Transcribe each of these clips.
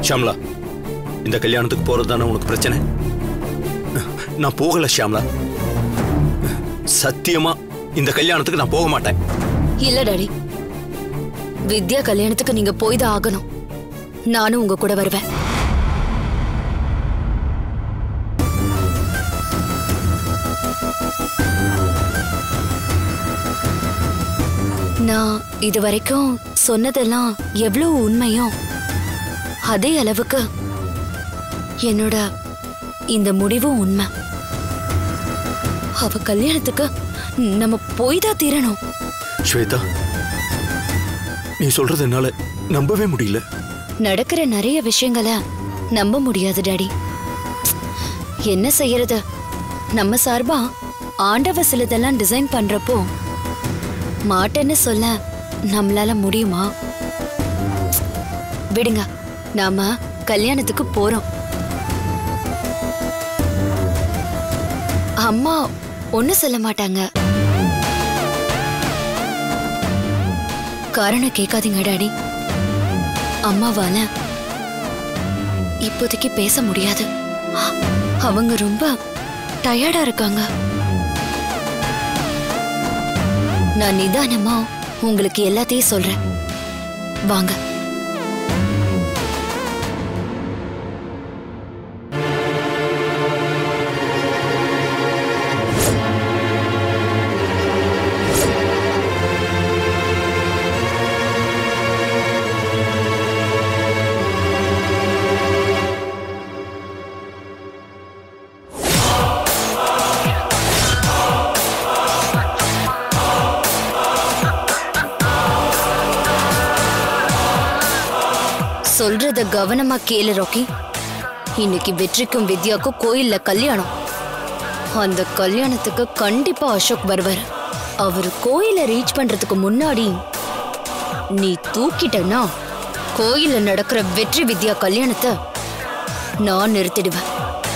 ஷாம்லா இந்த கல்யாணத்துக்கு போறது தானே உனக்கு பிரச்சனை நான் போகல ஷாம்லா சத்தியமா இந்த கல்யாணத்துக்கு நான் போக மாட்டேன் இல்ல டாடி வித்யா கல்யாணத்துக்கு நீங்க போய் தான் ஆகணும் நானும் உங்க கூட வருவேன் நான் இது வரைக்கும் சொன்னதெல்லாம் எவ்வளவு உண்மையோ அதே அளவுக்கு என்னோட இந்த முடிவும் உண்மை அவ கல்யாணத்துக்கு நம்ம போய் தான் தீரணும் ஸ்வேதா நீ சொல்றது என்னால நம்பவே முடியல நடக்கிற நிறைய விஷயங்களை நம்ப முடியாது டாடி என்ன செய்யறது நம்ம சார்பா ஆண்டவ சிலதெல்லாம் டிசைன் பண்றப்போ மாட்டேன்னு சொல்ல நம்மளால முடியுமா விடுங்க நாம கல்யாணத்துக்கு போறோம் அம்மா ஒன்னும் சொல்ல மாட்டாங்க காரணம் கேட்காதீங்க டாடி அம்மாவால இப்போதைக்கு பேச முடியாது அவங்க ரொம்ப டயர்டா இருக்காங்க நான் நிதானமா உங்களுக்கு எல்லாத்தையும் சொல்றேன் வாங்க சொல்றத கவனமா கேளு ராக்கி இன்னைக்கு வெற்றிக்கும் வித்யாக்கும் கோயில்ல கல்யாணம் அந்த கல்யாணத்துக்கு கண்டிப்பா அசோக் வருவார் அவர் கோயில ரீச் பண்றதுக்கு முன்னாடி நீ தூக்கிட்டனா கோயில்ல நடக்கிற வெற்றி வித்யா கல்யாணத்தை நான் நிறுத்திடுவேன்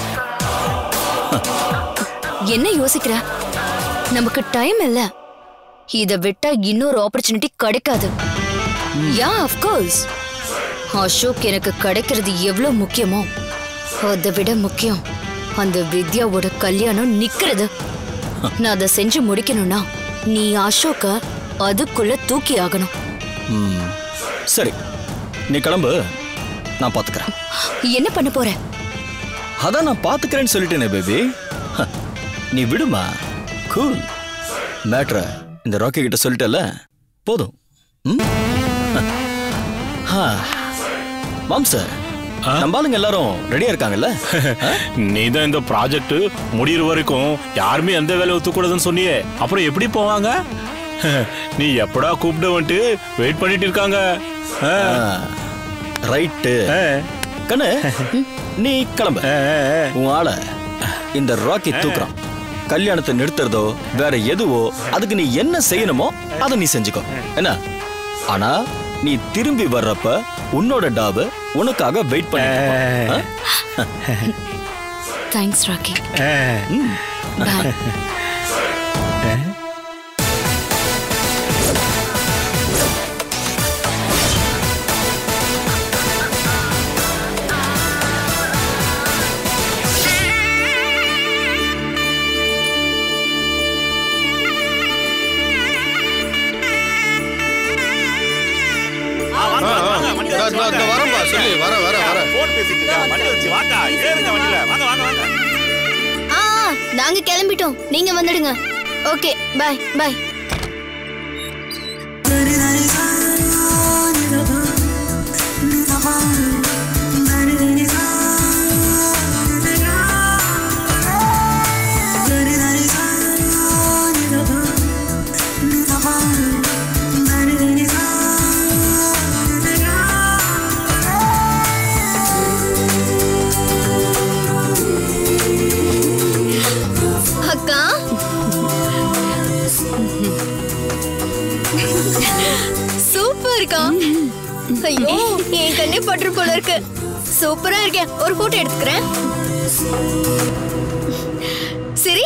என்ன யோசிக்கிற நமக்கு டைம் இல்ல இத விட்டா இன்னொரு ஆப்பர்ச்சுனிட்டி கிடைக்காது யா அஃப்கோர்ஸ் அசோக் எனக்கு கிடைக்கிறது எவ்வளவு முக்கியமோ அதை விட முக்கியம் அந்த வித்யாவோட கல்யாணம் நிக்கிறது நான் அதை செஞ்சு முடிக்கணும்னா நீ அசோக்க அதுக்குள்ள தூக்கி ஆகணும் ம், சரி நீ கிளம்பு நான் பாத்துக்கிறேன் என்ன பண்ண போற அதான் நான் பாத்துக்கிறேன்னு சொல்லிட்டேனே பேபி நீ விடுமா கூல் மேட்ர இந்த ராக்கி கிட்ட சொல்லிட்டல போதும் ம்? ஹா. மாம்ச நம்ம ஆளுங்க எல்லாரும் ரெடியா இருக்காங்கல்ல நீ தான் இந்த ப்ராஜெக்ட் முடியிற வரைக்கும் யாருமே எந்த வேலையை ஒத்துக்கூடாதுன்னு சொன்னியே அப்புறம் எப்படி போவாங்க நீ எப்படா கூப்பிட்டு வந்துட்டு வெயிட் பண்ணிட்டு இருக்காங்க ஆ, ரைட்டு ஆ, கண்ணு நீ கிளம்பு ஆ, ஆ. உன் ஆளை இந்த ராக்கி தூக்குறான் கல்யாணத்தை நிறுத்துறதோ வேற எதுவோ அதுக்கு நீ என்ன செய்யணுமோ அதை நீ செஞ்சுக்கோ என்ன ஆனா நீ திரும்பி வர்றப்ப உன்னோட டாபு உனக்காக வெயிட் பண்ணி தேங்க்ஸ் ராக்கி ஆ. பாய் வரம்பா சொல்லி வர வர வர போன் பேசிட்டு இருக்காங்க. வண்டி வச்சு வாங்க ஏறுங்க வண்டியில வாங்க வாங்க வாங்க ஆ நாங்க கிளம்பிட்டோம் நீங்க வந்துடுங்க ஓகே பாய் பாய் அக்கா சூப்பர்க்கா ஐயோ என் கண்ணே பற்று போல இருக்கு சூப்பரா இருக்கேன் ஒரு போட்டோ எடுத்துக்கிறேன் சரி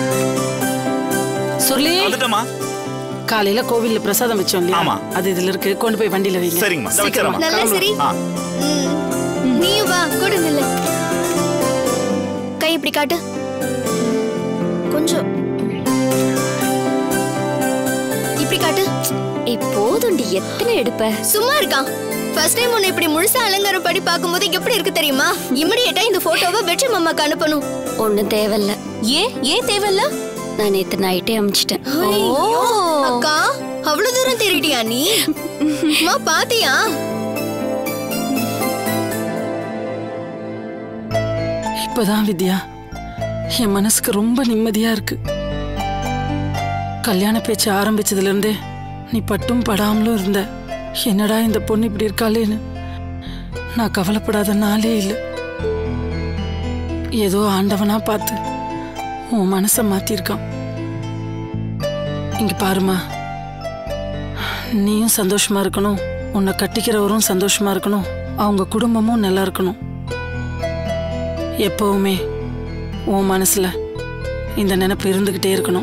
சொல்லி வந்துட்டமா காலையில கோவில்ல பிரசாதம் வச்சோம் இல்லையா ஆமா. அது இதுல இருக்கு கொண்டு போய் வண்டியில வைங்க சரிங்கம்மா. இதோ வச்சிடுறேம்மா. நல்லா சரி ஆ. ம். நீயும் வா கூட நில்லு கை இப்படி காட்டு கொஞ்சம் இப்படி காட்டு இப்போதுண்டி எத்தனை எடுப்ப சும்மா இருக்கான் ஃபர்ஸ்ட் டைம் உன்னை இப்படி முழுசா அலங்காரம் படி பார்க்கும்போது எப்படி இருக்கு தெரியுமா இமிடியேட்டா இந்த போட்டோவை வெற்றி மாமாக்கு அனுப்பணும் ஒண்ணும் தேவையில்ல ஏன் ஏன் தேவையில்ல நான் நேத்து நைட்டே அமிச்சிட்டேன் ஐயோ, அக்கா அவ்வளவு தூரம் தேடிட்டியா நீ அம்மா பாத்தியா இப்பதான் வித்யா என் மனசுக்கு ரொம்ப நிம்மதியா இருக்கு கல்யாண பேச்சு ஆரம்பிச்சதுல இருந்தே நீ பட்டும் படாமலும் இருந்த என்னடா இந்த பொண்ணு இப்படி இருக்காளேன்னு நான் கவலைப்படாத நாளே இல்லை ஏதோ ஆண்டவனா பார்த்து உன் மனசை மாத்திருக்கான் இங்க பாருமா நீயும் சந்தோஷமா இருக்கணும் உன்னை கட்டிக்கிறவரும் சந்தோஷமா இருக்கணும் அவங்க குடும்பமும் நல்லா இருக்கணும் எப்பவுமே உன் மனசுல இந்த நினைப்பு இருந்துகிட்டே இருக்கணும்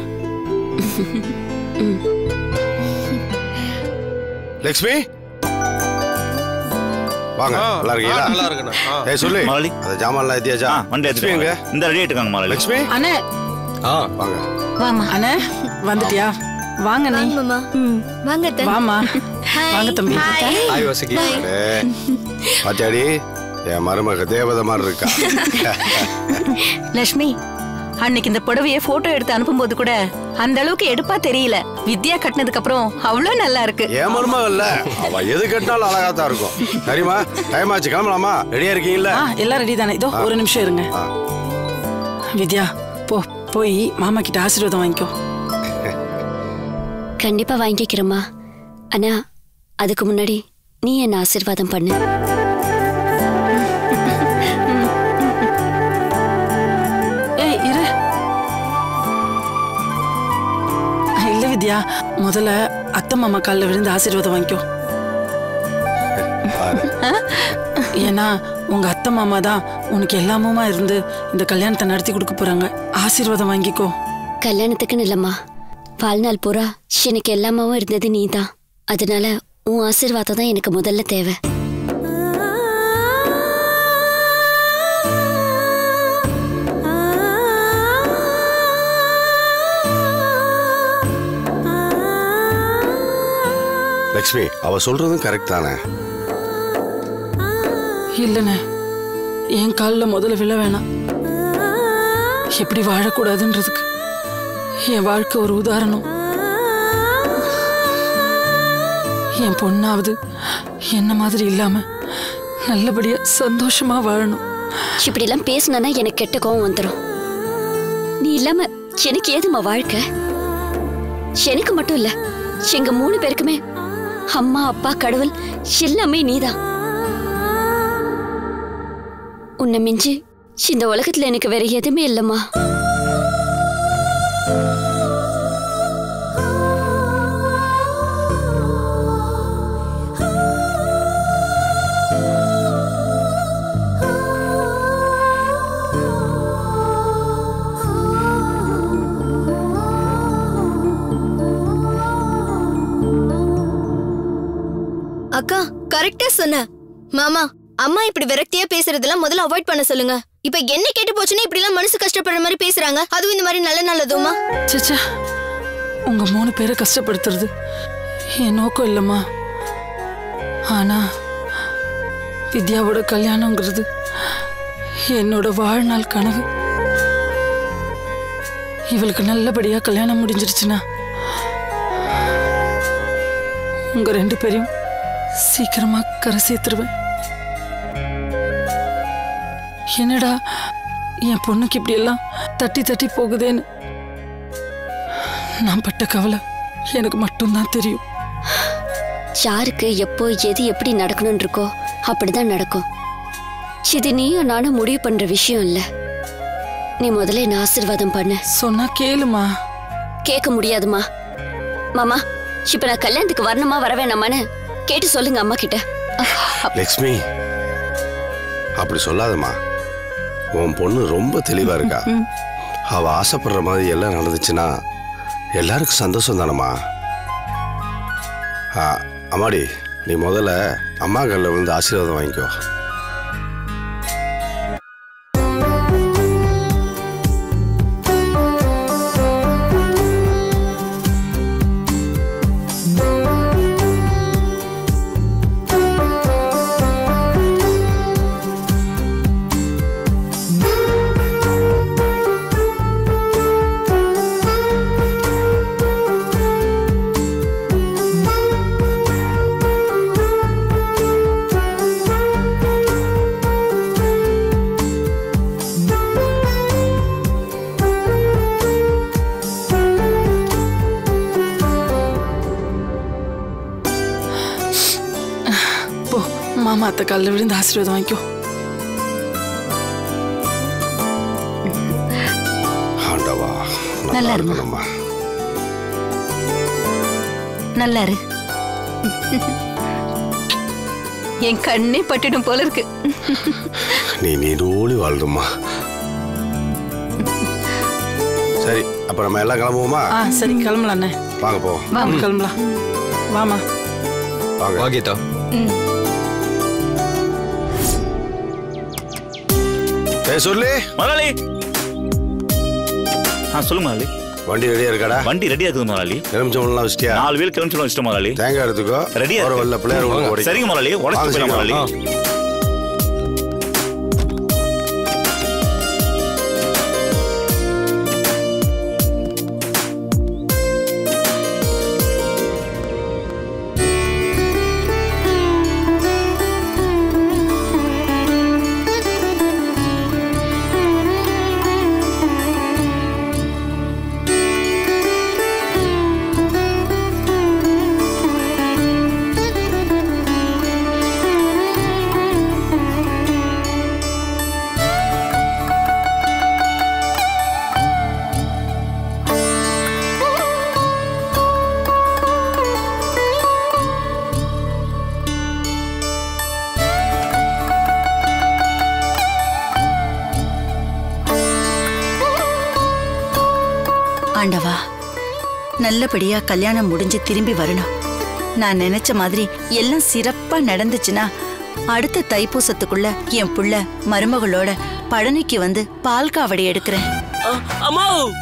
லக்ஷ்மி வாங்க ஆ, நல்லா இருக்கீங்களா ஆ, நல்லா இருக்கேண்ணா. ஆ. ஏய் சொல்லு மாலி. அந்த ஜாமான்லாம் ஏத்தியாச்சா ஆ வண்டி லக்ஷ்மி எங்க எடுத்துக்கோங்க இந்த ரெடி ஆயிட்டுக்காங்க மாலை லக்ஷ்மி அண்ணே ஆ வாங்க வாமா அண்ணே வந்துட்டியா வாங்க நீ வாங்க மாமா வாங்க அத்தை. வாமா Hi. வாங்க தம்பி ஹாய் வசகி அடே, பாத்தியாடி என் மருமக தேவதை மாதிரி இருக்கா லட்சுமி அன்னைக்கு இந்த புடவைய போட்டோ எடுத்து அனுப்பும்போது கூட அந்த அளவுக்கு எடுப்பா தெரியல வித்யா கட்டினதுக்கு அப்புறம் அவ்வளோ நல்லா இருக்கு என் மருமக இல்ல அவ எது கட்டினாலும் அழகா தான் இருக்கும் சரிம்மா டைம் ஆச்சு கிளம்பலாமா ரெடியா இருக்கீங்களா ஆ எல்லாம் ரெடி தானே இதோ ஒரு நிமிஷம் இருங்க ஆ. வித்யா போ போய் மாமா கிட்ட ஆசீர்வாதம் வாங்கிக்கோ கண்டிப்பா வாங்கிக்கிறேம்மா அண்ணா அதுக்கு முன்னாடி நீ என்ன ஆசீர்வாதம் பண்ணு ஏய் இரு இல்ல வித்யா முதல்ல அத்தை மாமா காலில் விழுந்து ஆசீர்வாதம் வாங்கிக்கோ பாரு. ஏன்னா உங்க அத்தை மாமா தான் உனக்கு எல்லாமுமா இருந்து இந்த கல்யாணத்தை நடத்தி கொடுக்க போறாங்க ஆசீர்வாதம் வாங்கிக்கோ கல்யாணத்துக்குன்னு இல்லம்மா வாழ்நாள் பூரா எனக்கு எல்லாமாவும் இருந்தது நீதான் அதனால உன் ஆசீர்வாதம் தான் எனக்கு முதல்ல தேவை லக்ஷ்மி அவ சொல்றதும் கரெக்ட் தானே இல்லைண்ணே என் காலில் முதல்ல விழ வேணாம் எப்படி வாழக்கூடாதுன்றதுக்கு என் வாழ்க்கை ஒரு உதாரணம் என் பொண்ணாவது என்ன மாதிரி இல்லாம நல்லபடியா சந்தோஷமா வாழணும் இப்படிலாம் பேசினா எனக்கு கெட்ட கோவம் வந்துடும் நீ இல்லாம எனக்கு ஏதும்மா வாழ்க்கை எனக்கு மட்டும் இல்ல எங்க மூணு பேருக்குமே அம்மா அப்பா கடவுள் எல்லாமே நீதான் உன்னை மிஞ்சி இந்த உலகத்துல எனக்கு வேற எதுவுமே இல்லம்மா அக்கா கரெக்டா சொன்ன மாமா அம்மா இப்படி விரக்தியா பேசுறதெல்லாம் முதல்ல அவாய்ட் பண்ண சொல்லுங்க இப்ப என்ன கேட்டு போச்சுன்னா இப்படி எல்லாம் மனசு கஷ்டப்படுற மாதிரி பேசுறாங்க அதுவும் இந்த மாதிரி நல்ல நல்லதுமா சச்சா உங்க மூணு பேரை கஷ்டப்படுத்துறது என் நோக்கம் இல்லைம்மா ஆனா வித்யாவோட கல்யாணங்கிறது என்னோட வாழ்நாள் கனவு இவளுக்கு நல்லபடியா கல்யாணம் முடிஞ்சிருச்சுன்னா உங்க ரெண்டு பேரையும் சீக்கிரமா கரை சேர்த்துருவேன் என்னடா என் பொண்ணுக்கு இப்படி எல்லாம் தட்டி தட்டி போகுதேன்னு நான் பட்ட கவலை எனக்கு மட்டும்தான் தெரியும் யாருக்கு எப்போ எது எப்படி நடக்கணும்னு இருக்கோ அப்படிதான் நடக்கும் இது நீயும் நானும் முடிவு பண்ற விஷயம் இல்ல நீ முதல்ல என்ன ஆசீர்வாதம் பண்ணு சொன்னா கேளுமா கேட்க முடியாதுமா மாமா இப்ப நான் கல்யாணத்துக்கு வரணுமா வர வேணாமான்னு கேட்டு சொல்லுங்க அம்மா கிட்ட லக்ஷ்மி அப்படி சொல்லாதம்மா உன் பொண்ணு ரொம்ப தெளிவா இருக்கா அவ ஆசைப்படுற மாதிரி எல்லாம் நடந்துச்சுன்னா எல்லாருக்கும் சந்தோஷம் தானம்மா ஆ, அம்மாடி நீ முதல்ல அம்மா கல்ல வந்து ஆசீர்வாதம் வாங்கிக்கோ மாமா அத்தை காலில் விழுந்து ஆசீர்வாதம் வாங்கிக்கோ ஆண்டவா நல்லா இருமா. இருக்கணும்மா நல்லா இரு என் கண்ணே பட்டுடும் போல இருக்கு நீ நீடோழி வாழ்றம்மா சரி அப்ப நம்ம எல்லாம் கிளம்புவோமா ஆ சரி கிளம்பலாம் அண்ணே வாங்க போ வாமா கிளம்பலாம் வாமா வாங்க வா கீதா ஏய் சொல்லு முதலாளி ஆ சொல்லுங்க முதலாளி வண்டி ரெடியா இருக்காடா வண்டி ரெடியா இருக்குது முதலாளி எலுமிச்சம்பழம்லாம் வச்சிட்டியா நாலு வேல் கிளம்பி வச்சிட்டோம் முதலாளி தேங்காய் எடுத்துக்கோ ரெடியா ஒரு இருக்கு. வெள்ள பிள்ளையார் உள்ள ஓடி சரிங்க முதலாளி உடச்சு போயிடலாம் முதலாளி ஆண்டவா நல்லபடியா கல்யாணம் முடிஞ்சு திரும்பி வரணும் நான் நினைச்ச மாதிரி எல்லாம் சிறப்பா நடந்துச்சுன்னா அடுத்த தைப்பூசத்துக்குள்ள என் புள்ள மருமகளோட பழனிக்கு வந்து பால் காவடி எடுக்கிறேன் அம்மா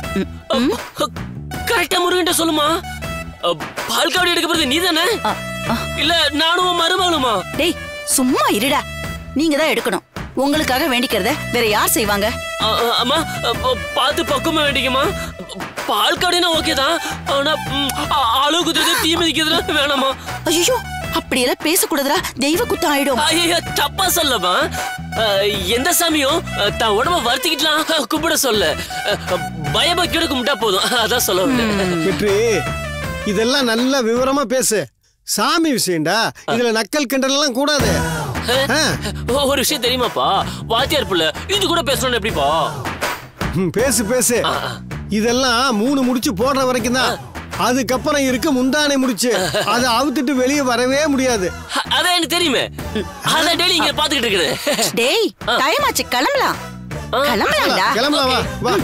கரெக்டா முருகன்ட்ட சொல்லுமா அ, பால் காவடி எடுக்க போறது நீ தானே இல்ல நானும் உன் மருமகளுமா டேய் சும்மா இருடா நீங்க தான் எடுக்கணும் உங்களுக்காக வேண்டிக்கிறத வேற யார் செய்வாங்க அ, அ, அம்மா அ, ப- பார்த்து பக்குவமா வேண்டிக்கமா பால் காவடினா ஓகே தான் ஆனா ம், அ- அளவு குத்துறது தீ மிதிக்கிறதுலாம் வேணாமா ஐயோ அப்படியெல்லாம் பேசக்கூடாதுடா தெய்வ குத்தம் ஆயிடும் ஐயோ தப்பா சொல்லமா அ, எந்த சாமியும் அ, தான் உடம்ப வருத்திக்கிட்டலாம் கும்பிட சொல்ல அ, பயபக்தியோட கும்பிட்டா போதும் அதான் சொல்ல வந்தேன். வெற்றி இதெல்லாம் நல்லா விவரமா பேசு சாமி விஷயம்டா இதுல நக்கல் கிண்டல் எல்லாம் கூடாது ஆ, ஒரு விஷயம் தெரியுமாப்பா வாத்தியார் புள்ள இது கூட பேசணும்னு எப்படிப்பா ம், பேசு பேசு இதெல்லாம் மூணு முடிச்சு போடுற வரைக்கும் தான் அதுக்கப்புறம் இருக்கு முந்தானை முடிச்சு அதை அவுத்துட்டு வெளியே வரவே முடியாது அ- அதான் எனக்கு தெரியுமே அதான் டெய்லி இங்க பாத்துக்கிட்டு இருக்குது டேய் டைம் ஆச்சு கிளம்பலாம் கிளம்பலாம்டா கிளம்பலாம் வா வா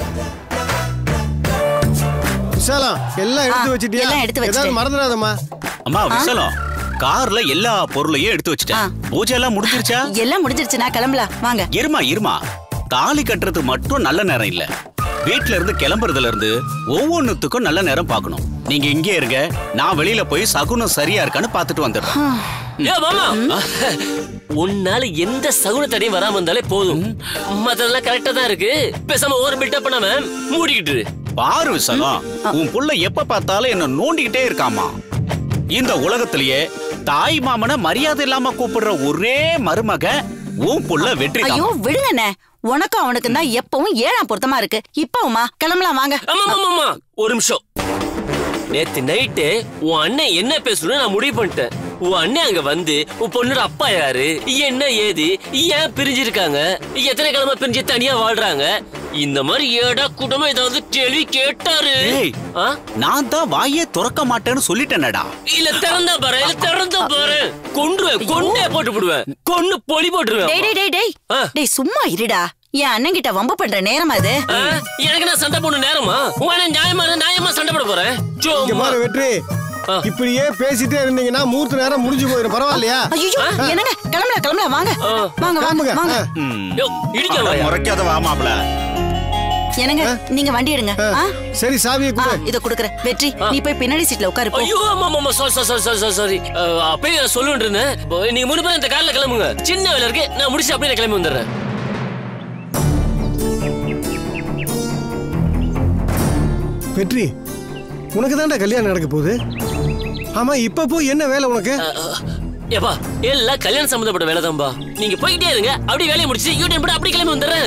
விசாலம் எல்லாம் எடுத்து ஆ, வச்சிட்டியா எல்லாம் எடுத்து ஏதாவது வச்சிட்டேன். மறந்துடாதம்மா அம்மா விசலம் கார்ல எல்லா பொருளையும் எடுத்து வச்சுட்டேன் பூஜை எல்லாம் முடிஞ்சிருச்சா எல்லாம் முடிஞ்சிருச்சுனா கிளம்பலாம் வாங்க இருமா இருமா தாலி கட்டுறது மட்டும் நல்ல நேரம் இல்ல வீட்ல இருந்து கிளம்புறதுல இருந்து ஒவ்வொன்னுத்துக்கும் நல்ல நேரம் பார்க்கணும் நீங்க இங்கே இருங்க நான் வெளியில போய் சகுனம் சரியா இருக்கான்னு பார்த்துட்டு வந்துடுறேன் ஏ மாமா உன்னால எந்த சகுன தடையும் வராம இருந்தாலே போதும் மத்ததெல்லாம் கரெக்டா தான் இருக்கு பேசாம ஒரு பில்டப் பண்ணாம மூடிக்கிட்டு இரு. பாரு விசலம் உன் புள்ள எப்ப பார்த்தாலும் என்ன நோண்டிக்கிட்டே இருக்காமா இந்த உலகத்திலேயே தாய் மாமனை மரியாதை இல்லாம கூப்பிடுற ஒரே மருமக உன் புள்ள வெற்றி ஐயோ விடுங்கண்ணே உனக்கும் அவனுக்கும் தான் எப்பவும் ஏழாம் பொருத்தமா இருக்கு இப்பவுமா கிளம்பலாம் வாங்க ஆமா ஆமா ஆமா ஒரு நிமிஷம் நேத்து நைட்டு உன் அண்ணன் என்ன பேசணும்னு நான் முடிவு பண்ணிட்டேன் உன் அண்ணன் அங்க வந்து உன் பொண்ணோட அப்பா யாரு என்ன ஏது ஏன் பிரிஞ்சிருக்காங்க எத்தனை கிழமை பிரிஞ்சு தனியா வாழ்றாங்க இந்த மாதிரி ஏடா குடும்பம் ஏதாவது கேள்வி கேட்டாரு ஏய், ஆ? நான் தான் வாயே திறக்க மாட்டேன்னு சொல்லிட்டேனடா இல்ல திறந்தா பாரு இல்ல திறந்தா பாரு கொன்றுவேன் கொண்டே போட்டு விடுவேன் கொன்னு பொலி டேய் போட்டுருவேன் டேய் டேய் டேய் ஆ. டேய் சும்மா இருடா என் அண்ணன் கிட்ட வம்பு பண்ற நேரமா இது ஆ? எனக்கு நான் சண்டை போடணும் நேரமா உன் அண்ணன் நியாயமா இருந்தா நியாயமா சண்டை போட போறேன் இங்க சும்மா. பாரு வெற்றி ஆ. இப்படியே பேசிட்டே இருந்தீங்கன்னா மூர்த்த நேரம் முடிஞ்சு போயிடும் பரவாயில்லையா ஐயோ என்னங்க கிளம்பலாம் கிளம்பலாம் வாங்க ஆ. வாங்க வாங்க கிளம்புங்க வாங்க ஆ. யோ, இடிக்காத வாயா. முறைக்காத வா மாப்பிள என்னங்க நீங்க வண்டி எடுங்க ஆ. ஆ? சரி சாவியை ஆ, கொடு இத குடுக்குறேன் வெற்றி நீ போய் பின்னாடி சீட்ல உட்காரு போ ஐயோ ஆமா ஆமா sorry sorry sorry sorry sorry அப்பயே சொல்லுன்னு இருந்தேன் இப்போ நீங்க மூணு பேரும் இந்த கார்ல கிளம்புங்க சின்ன வேலை இருக்கு நான் முடிச்சு அப்படியே நான் கிளம்பி வந்துடுறேன் வெற்றி உனக்கு தான்டா கல்யாணம் நடக்க போகுது ஆமா இப்ப போய் என்ன வேலை உனக்கு ஏப்பா எல்லாம் கல்யாணம் சம்பந்தப்பட்ட வேலை தான்பா நீங்க போய்கிட்டே இருங்க அப்படியே வேலையை முடிச்சு யூடியூப் போட்டு அப்படியே கிளம்பி வந்துடுறேன்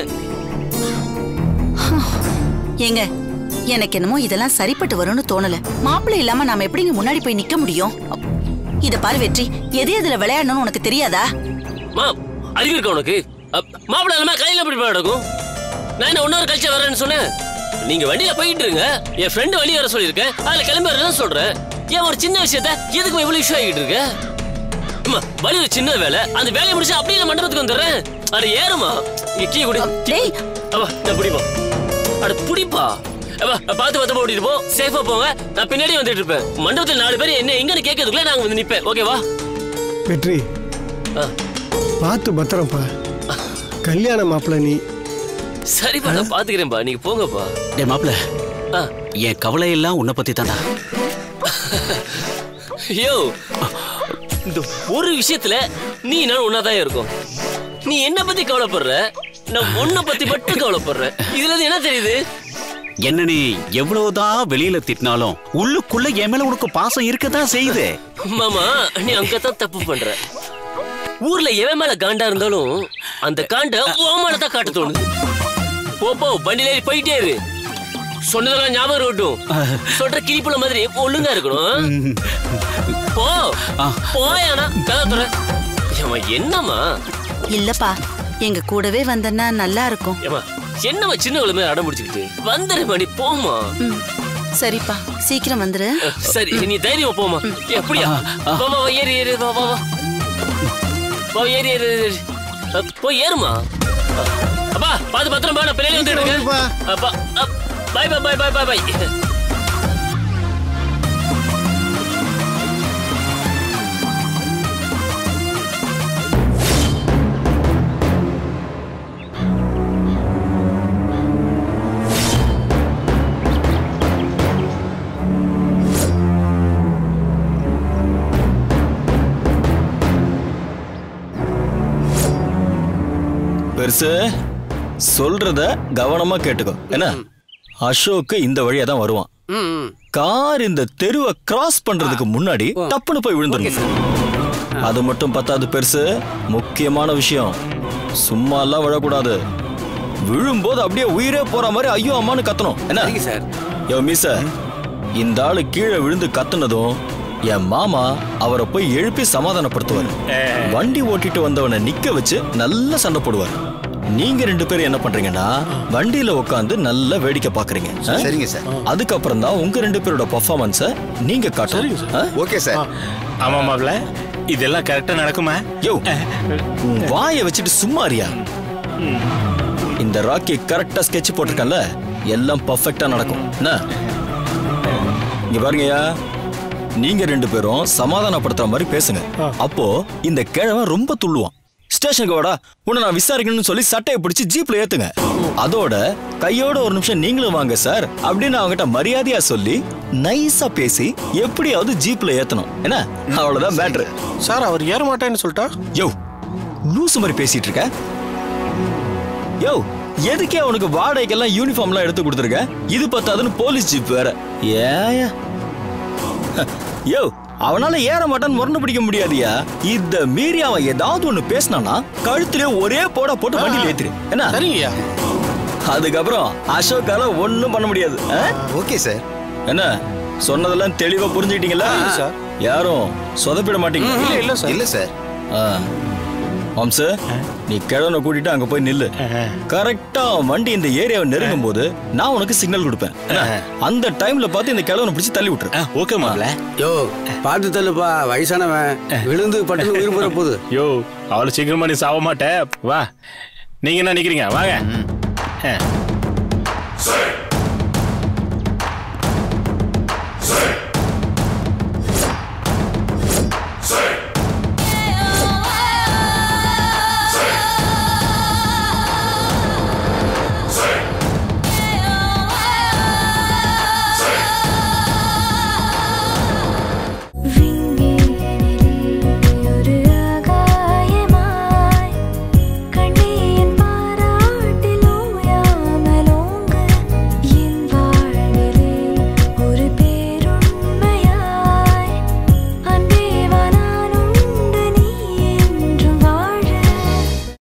ஏங்க எனக்கு என்னமோ இதெல்லாம் சரிப்பட்டு வரும்னு தோணல மாப்பிள்ளை இல்லாம நாம எப்படிங்க முன்னாடி போய் நிக்க முடியும் இத பாரு வெற்றி எது எதுல விளையாடணும்னு உனக்கு தெரியாதா மா அறிவு இருக்கா உனக்கு மாப்பிள்ள இல்லாம கையில எப்படி நடக்கும் நான் என்ன ஒன்னொரு கழிச்சா வரேன்னு சொன்னேன் நீங்க வண்டியில போயிட்டு இருங்க என் ஃப்ரெண்டு வழி வர சொல்லியிருக்கேன் அதுல கிளம்பி வரதான் சொல்றேன் ஏன் ஒரு சின்ன விஷயத்த எதுக்கு இவ்வளவு இஷ்யூ ஆகிட்டு இருக்க அம்மா வழி ஒரு சின்ன வேலை அந்த வேலையை முடிச்சு அப்படியே நான் மண்டபத்துக்கு வந்துடுறேன் அட ஏறுமா இங்க கீ குடி டேய் அவா நான் பிடிப்பா அட பிடிப்பா அவா பார்த்து பார்த்து ஓட்டிட்டு போ சேஃபா போங்க நான் பின்னாடி வந்துட்டு இருப்பேன் மண்டபத்தில் நாலு பேர் என்ன எங்கன்னு கேட்கறதுக்குள்ள நாங்க வந்து நிப்பேன் ஓகேவா வெற்றி ஆ. பார்த்து பத்திரம்ப்பா கல்யாண மாப்பிள்ள நீ சரிப்பா நான் பாத்துக்கிறேன்ப்பா நீங்க போங்கப்பா டே மாப்ள ஆ. என் கவலை எல்லாம் உன்னை பத்தி தான்டா ஐயோ இந்த ஒரு விஷயத்துல நீ நான் ஒன்னாதான் இருக்கும் நீ என்ன பத்தி கவலைப்படுற நான் உன்னை பத்தி மட்டும் கவலைப்படுறேன் இதுல இருந்து என்ன தெரியுது என்ன நீ எவ்வளவுதான் வெளியில திட்டினாலும் உள்ளுக்குள்ள என் மேல உனக்கு பாசம் இருக்கதான் செய்யுது மாமா நீ அங்கதான் தப்பு பண்ற ஊர்ல எவன் மேல காண்டா இருந்தாலும் அந்த காண்ட உன் மேல தான் காட்ட தோணுது போ போ வண்டியில ஏறி போயிட்டே இரு சொன்னதெல்லாம் ஞாபகம் இருக்கட்டும் சொல்ற கிளிப்புல மாதிரி ஒழுங்கா இருக்கணும் போ போயானா கதை துற ஏம்மா, என்னம்மா இல்லப்பா எங்க கூடவே வந்தன்னா நல்லா இருக்கும் ஏமா என்னம்மா சின்னவள மாதிரி அடம் பிடிச்சிக்கிட்டு வந்துரு மணி போமா ம், சரிப்பா சீக்கிரம் வந்துரு சரி நீ தைரியமா போமா எப்படியா வா வா வா, ஏறு ஏறு வா வா வா வா ஏறு ஏறு ஏறு, ஏறு அ, போய் ஏறுமா அ, அப்பா பாத்து பத்திரம் பா நான் பின்னாடி வந்துட்டு இருக்கேன் அப்பா bye bye bye bye bye bye பெருசு சொல்றத கவனமா கேட்டுக்கோ என்ன அசோக் இந்த வழியா தான் வருவான் கார் இந்த தெருவை கிராஸ் பண்றதுக்கு முன்னாடி டப்புன்னு போய் விழுந்துடும் அது மட்டும் பத்தாது பெருசு முக்கியமான விஷயம் சும்மா எல்லாம் விழக்கூடாது விழும்போது அப்படியே உயிரே போற மாதிரி ஐயோ அம்மான்னு கத்தணும் என்ன சார் யோ மீச இந்த ஆளு கீழே விழுந்து கத்துனதும் என் மாமா அவரை போய் எழுப்பி சமாதானப்படுத்துவார் வண்டி ஓட்டிட்டு வந்தவனை நிக்க வச்சு நல்லா சண்டை போடுவார் நீங்க ரெண்டு பேரும் என்ன பண்றீங்கன்னா வண்டியில உட்காந்து நல்லா வேடிக்கை பாக்குறீங்க ஆ? சரிங்க சார். அதுக்கப்புறம் தான் உங்க ரெண்டு பேரோட பர்ஃபார்மன்ஸ நீங்க காட்டுறீங்க ஓகே சார் ஆமா மாப்ள இதெல்லாம் கரெக்டா நடக்குமா யோ உன் வாயை வச்சுட்டு சும்மா அறியா இந்த ராக்கி கரெக்டா ஸ்கெட்ச் போட்டிருக்கேன்ல எல்லாம் பர்ஃபெக்ட்டா நடக்கும் என்ன இங்க பாருங்கய்யா நீங்க ரெண்டு பேரும் சமாதானப்படுத்துற மாதிரி பேசுங்க அப்போ இந்த கிழவன் ரொம்ப துள்ளுவான் ஸ்டேஷனுக்கு வாடா உன்னை நான் விசாரிக்கணும்னு சொல்லி சட்டையை பிடிச்சி ஜீப்ல ஏத்துங்க அதோட கையோட ஒரு நிமிஷம் நீங்களும் வாங்க சார் அப்படின்னு அவங்ககிட்ட மரியாதையா சொல்லி நைஸா பேசி எப்படியாவது ஜீப்ல ஏத்தணும் என்ன அவ்வளவுதான் மேட்ரு சார் அவர் ஏற மாட்டேன்னு சொல்லிட்டா யோ லூசு மாதிரி பேசிட்டு இருக்க யோ எதுக்கே அவனுக்கு வாடகைக்கெல்லாம் யூனிஃபார்ம்லாம் எடுத்து கொடுத்துருக்க இது பத்தாதுன்னு போலீஸ் ஜீப் வேற ஏயா யோ அவனால ஏற மாட்டான்னு முரண்டு பிடிக்க முடியாதியா இத மீறி அவன் ஏதாவது ஒண்ணு பேசினானா கழுத்திலே ஒரே போட போட்டு வண்டியில ஏத்துரு என்ன சரிங்கய்யா அதுக்கப்புறம் அசோக்கால ஒண்ணும் பண்ண முடியாது ஓகே சார் என்ன சொன்னதெல்லாம் தெளிவா புரிஞ்சுக்கிட்டீங்களா சார். யாரும் சொதப்பிட மாட்டீங்க இல்ல இல்ல சார் இல்ல சார் வம்ச நீ கிழவனை கூட்டிட்டு அங்க போய் நில்லு கரெக்டா அவன் வண்டி இந்த ஏரியாவை நெருங்கும் போது நான் உனக்கு சிக்னல் கொடுப்பேன் என்ன? அந்த டைம்ல பார்த்து இந்த கிழவனை பிடிச்சி தள்ளி விட்டுரு ஓகே மாப்ள யோ பார்த்து தள்ளுப்பா வயசானவன் விழுந்து பட்டு உயிர் போற போகுது யோ அவ்வளவு சீக்கிரமா நீ சாவ மாட்ட வா நீங்க என்ன நிக்கிறீங்க வாங்க ஆ.